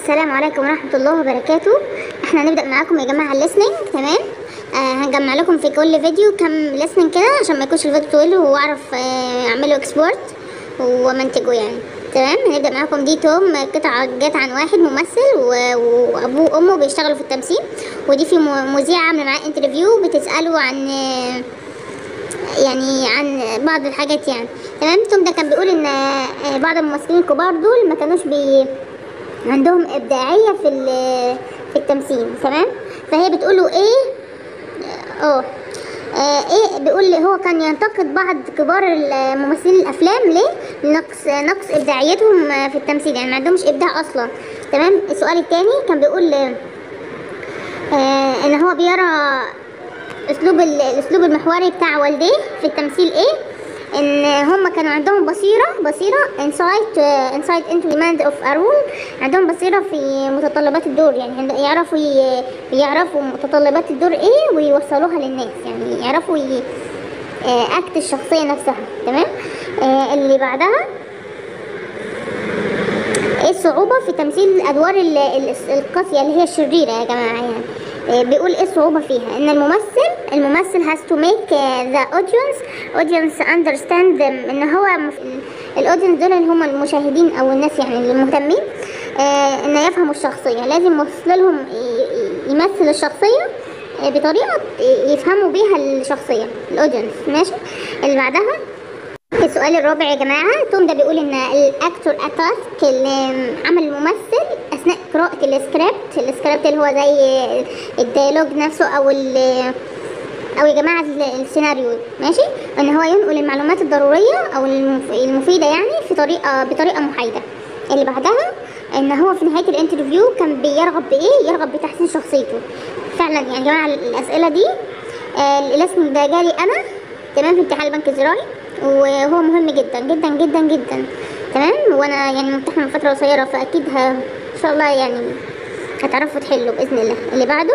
السلام عليكم ورحمة الله وبركاته احنا هنبدأ معاكم يا جماعة الليسننج تمام آه هنجمع لكم في كل فيديو كم ليسننج كده عشان ما يكونش الفيديو طويل واعرف آه اعمله اكسبورت ومنتجه يعني تمام هنبدأ معاكم دي توم قطعة جت عن واحد ممثل و- وابوه وامه بيشتغلوا في التمثيل ودي في م- مذيعة عاملة معاه انترفيو بتسأله عن آه يعني عن بعض الحاجات يعني تمام توم ده كان بيقول ان آه، بعض الممثلين الكبار دول ما كانوش بي عندهم ابداعيه في ال- في التمثيل تمام فهي بتقول له ايه اه آه، ايه بيقول لي هو كان ينتقد بعض كبار الممثلين الافلام ليه نقص نقص ابداعيتهم آه، في التمثيل يعني ما عندهمش ابداع اصلا تمام السؤال الثاني كان بيقول آه، ان هو بيرى اسلوب ال- الاسلوب المحوري بتاع والديه في التمثيل ايه ان هم كانوا عندهم بصيره بصيره انسايت انسايت انتو ديماند اوف ارون عندهم بصيره في متطلبات الدور يعني عند- يعرفوا ي- يعرفوا متطلبات الدور ايه ويوصلوها للناس يعني يعرفوا ي- آه، اكت الشخصيه نفسها تمام آه، اللي بعدها ايه الصعوبة في تمثيل الأدوار ال- ال- القاسية اللي هي الشريرة يا جماعة يعني آه، بيقول ايه الصعوبة فيها ان الممثل الممثل has to make uh, the audience audience understand them ان هو الاودينس دول اللي هم المشاهدين او الناس يعني المهتمين آه، ان يفهموا الشخصية لازم يوصل لهم ي- ي- يمثل الشخصية آه، بطريقة يفهموا بيها الشخصية الاودينس ماشي اللي بعدها السؤال الرابع يا جماعة توم ده بيقول ان الاكتور اتاسك اللي عمل الممثل اثناء قراءة السكريبت السكريبت اللي هو زي الديالوج نفسه او ال او يا جماعة ال- السيناريو ماشي ان هو ينقل المعلومات الضرورية او المف- المفيدة يعني في طريقة بطريقة محايدة اللي بعدها ان هو في نهاية الانترفيو كان بيرغب بايه يرغب بتحسين شخصيته فعلا يعني يا جماعة الاسئلة دي آه، الاسم ده جالي انا تمام في امتحان البنك الزراعي وهو مهم جدا جدا جدا جدا تمام وانا يعني ممتحنه من فتره قصيره فاكيد ه... ان شاء الله يعني هتعرفوا تحلوا باذن الله اللي بعده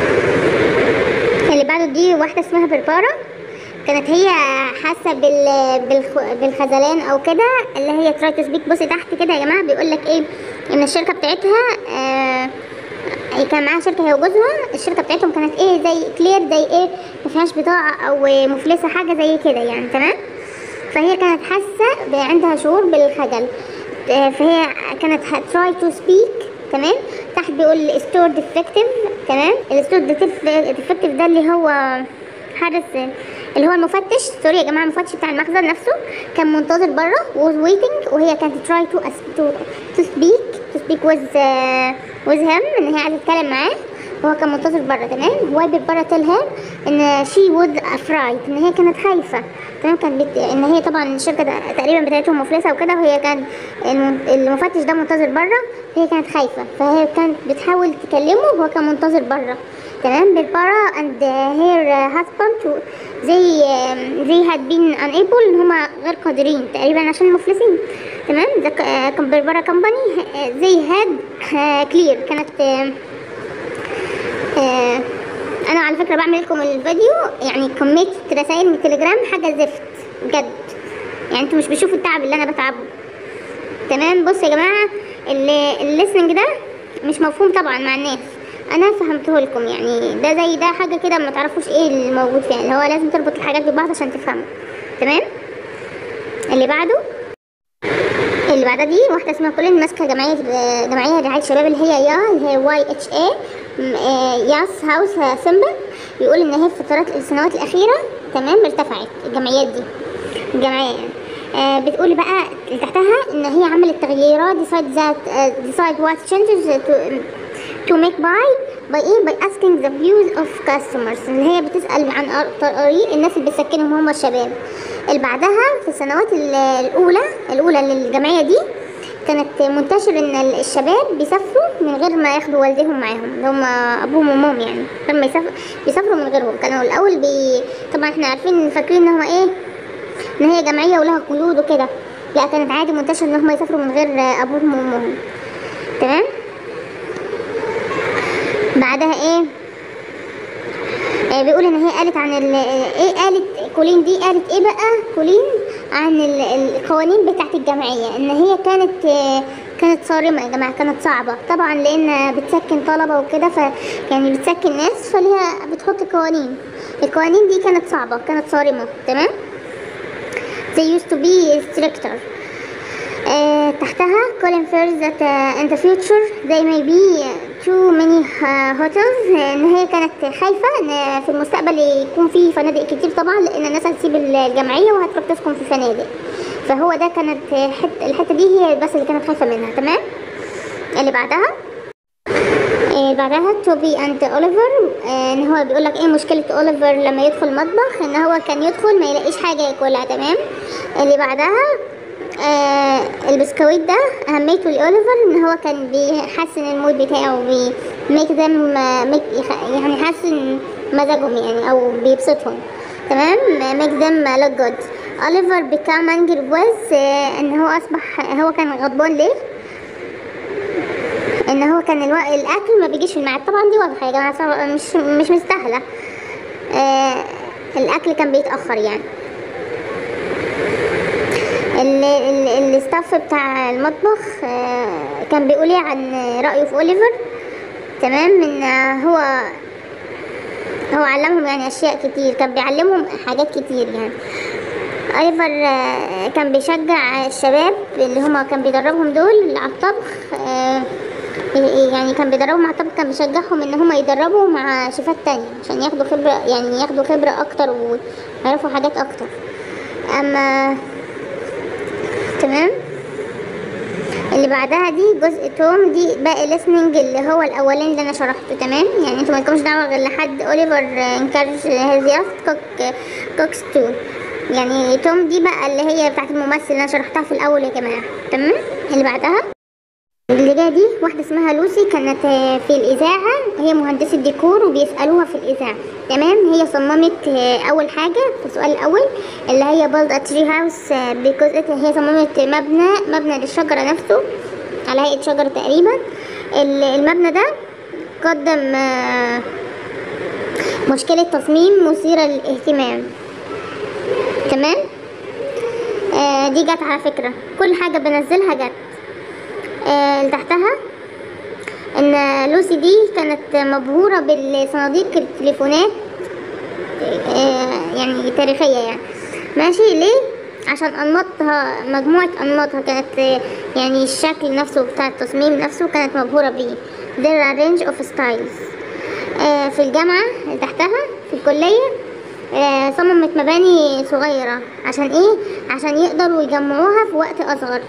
اللي بعده دي واحده اسمها بربارة كانت هي حاسه بال... بالخ... بالخذلان او كده اللي هي تراي تو سبيك بصي تحت كده يا جماعه بيقول لك ايه ان الشركه بتاعتها آه هي كان معاها شركه هي وجوزها الشركه بتاعتهم كانت ايه زي كلير زي ايه ما فيهاش بضاعه او مفلسه حاجه زي كده يعني تمام فهي كانت حاسه ب- عندها شعور بالخجل آه، فهي كانت تراي تو سبيك تمام تحت بيقول ستور ديفكتيف تمام الستور ديفكتيف ده اللي هو حارس اللي هو المفتش سوري يا جماعه المفتش بتاع المخزن نفسه كان منتظر بره was waiting وهي كانت try to as- to to speak to speak with uh, with him ان هي عايزه تتكلم معاه وهو كان منتظر بره تمام واي بره tell her ان she was afraid ان هي كانت خايفه تمام كانت بت... ان هي طبعا الشركه ده تقريبا بتاعتهم مفلسه وكده وهي كان الم- المفتش ده منتظر بره فهي كانت خايفه فهي كانت بتحاول تكلمه وهو كان منتظر بره تمام بالبارا and her husband to they um, they had been unable ان هما غير قادرين تقريبا عشان مفلسين تمام ده كان بالبارا كومباني they had uh, clear كانت uh, آه، انا على فكره بعمل لكم الفيديو يعني كميه رسائل من التليجرام حاجه زفت بجد يعني انتوا مش بتشوفوا التعب اللي انا بتعبه تمام بصوا يا جماعه الليسننج ده مش مفهوم طبعا مع الناس انا فهمته لكم يعني ده زي ده حاجه كده ما تعرفوش ايه اللي موجود فيها اللي هو لازم تربط الحاجات ببعض عشان تفهموا تمام اللي بعده اللي بعدها دي واحده اسمها كولين ماسكه جمعيه جمعيه رعايه شباب اللي هي يا اللي هي واي اتش اي ياس هاوس سيمبل بيقول ان هي في الفترات السنوات الاخيره تمام ارتفعت الجمعيات دي الجمعيه يعني آه بتقول بقى اللي تحتها ان هي عملت تغييرات decide that uh, decide what changes to to make by by ايه by asking the views of customers اللي هي بتسأل عن أر- طريق الناس اللي بتسكنهم هم الشباب اللي بعدها في السنوات ال- الأولى الأولى للجمعية دي كانت منتشر ان ال- الشباب بيسافروا من غير ما ياخدوا والديهم معاهم اللي هم ابوهم وامهم يعني غير ما يسافروا بيسافروا من غيرهم كانوا الاول بي... طبعا احنا عارفين فاكرين ان هم ايه ان هي جمعيه ولها قيود وكده لا كانت عادي منتشر ان هم يسافروا من غير ابوهم وامهم تمام بعدها ايه آه بيقول ان هي قالت عن ال ايه قالت كولين دي قالت ايه بقى كولين عن ال- القوانين بتاعت الجمعيه ان هي كانت آه كانت صارمة يا جماعة كانت صعبة طبعا لأن بتسكن طلبة وكده ف يعني بتسكن ناس فليها بتحط قوانين القوانين دي كانت صعبة كانت صارمة تمام they used to be stricter آه تحتها Colin fears that uh, in the future there may be too many uh, hotels ان هي كانت خايفة ان في المستقبل يكون في فنادق كتير طبعا لان الناس هتسيب الجمعية وهتروح تسكن في فنادق فهو ده كانت حت الحتة دي هي بس اللي كانت خايفة منها تمام اللي بعدها آه، بعدها توبي اند اوليفر آه، ان هو بيقول لك ايه مشكله اوليفر لما يدخل المطبخ ان هو كان يدخل ما يلاقيش حاجه ياكلها تمام اللي بعدها آه البسكويت ده اهميته لاوليفر ان هو كان بيحسن المود بتاعه بي make them آه، make يخ- يعني يحسن مزاجهم يعني او بيبسطهم تمام make them look good اوليفر become angry with آه ان هو اصبح هو كان غضبان ليه ان هو كان الو... الاكل ما بيجيش في الميعاد طبعا دي واضحه يا جماعه صعبة- مش مش مستاهله آه الاكل كان بيتاخر يعني ال- ال- الستاف بتاع المطبخ آه كان بيقول ايه عن رايه في اوليفر تمام ان آه، هو هو علمهم يعني اشياء كتير كان بيعلمهم حاجات كتير يعني ايفر آه، كان بيشجع الشباب اللي هما كان بيدربهم دول على الطبخ آه، يعني كان بيدربهم على الطبخ كان بيشجعهم ان هما يدربوا مع شيفات تانية عشان ياخدوا خبرة يعني ياخدوا خبرة اكتر ويعرفوا حاجات اكتر اما تمام اللي بعدها دي جزء توم دي باقي listening اللي هو الاولاني اللي انا شرحته تمام يعني انتوا مالكمش دعوه غير لحد اوليفر انكارج هيزياف كوك كوكس تو يعني توم دي بقى اللي هي بتاعت الممثل اللي انا شرحتها في الاول يا جماعه تمام اللي بعدها اللي جايه دي واحده اسمها لوسي كانت آه، في الاذاعه هي مهندسه ديكور وبيسالوها في الاذاعه تمام هي صممت آه، اول حاجه في السؤال الاول اللي هي بولد تري هاوس بجزء هي صممت مبنى مبنى للشجره نفسه على هيئه شجره تقريبا ال- المبنى ده قدم آه، مشكله تصميم مثيره للاهتمام تمام آه دي جت على فكره كل حاجه بنزلها جت آه، اللي تحتها ان لوسي دي كانت مبهورة بالصناديق التليفونات آه، يعني تاريخية يعني ماشي ليه عشان انماطها مجموعة انماطها كانت آه، يعني الشكل نفسه بتاع التصميم نفسه كانت مبهورة بيه there are range of styles آه، في الجامعة اللي تحتها في الكلية آه، صممت مباني صغيرة عشان ايه عشان يقدروا يجمعوها في وقت اصغر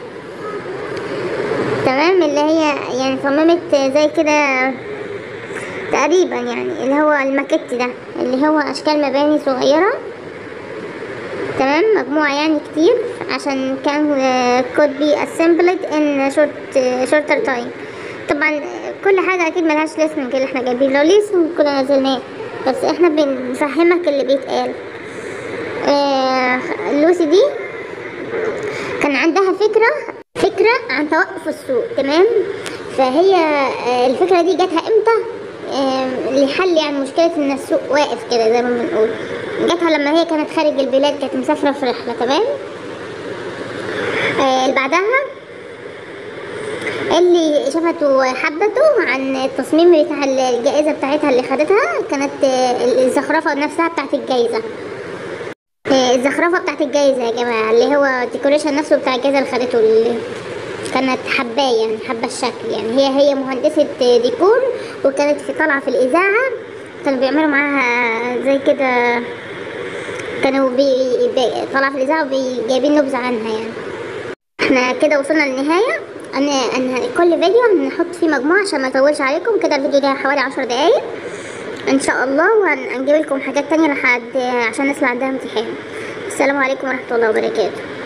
تمام اللي هي يعني صممت زي كده تقريبا يعني اللي هو الماكيت ده اللي هو اشكال مباني صغيرة تمام مجموعة يعني كتير عشان كان آه، could be assembled in short آه، shorter time طبعا آه، كل حاجة اكيد ملهاش listening اللي احنا جايبين لو listening كنا نزلناه بس احنا بنفهمك اللي بيتقال آه لوسي دي كان عندها فكرة فكرة عن توقف السوق تمام فهي آه، الفكرة دي جاتها امتى آه، لحل يعني مشكلة ان السوق واقف كده زي ما بنقول جاتها لما هي كانت خارج البلاد كانت مسافرة في رحلة تمام آه، اللي بعدها اللي شافته وحبته عن التصميم بتاع الجائزة بتاعتها اللي خدتها كانت آه، الزخرفة نفسها بتاعت الجائزة آه، الزخرفة بتاعت الجايزة يا جماعة اللي هو الديكوريشن نفسه بتاع الجايزة اللي خدته اللي كانت حباه يعني حابة الشكل يعني هي هي مهندسة ديكور وكانت في طالعة في الإذاعة كانوا بيعملوا معاها زي كده كانوا بي بي طالعة في الإذاعة وجايبين نبذة عنها يعني احنا كده وصلنا للنهاية أنا أنا كل فيديو هنحط فيه مجموعة عشان ما أطولش عليكم كده الفيديو ده حوالي عشر دقايق ان شاء الله وهنجيب لكم حاجات تانية لحد عشان الناس اللي عندها امتحان السلام عليكم ورحمة الله وبركاته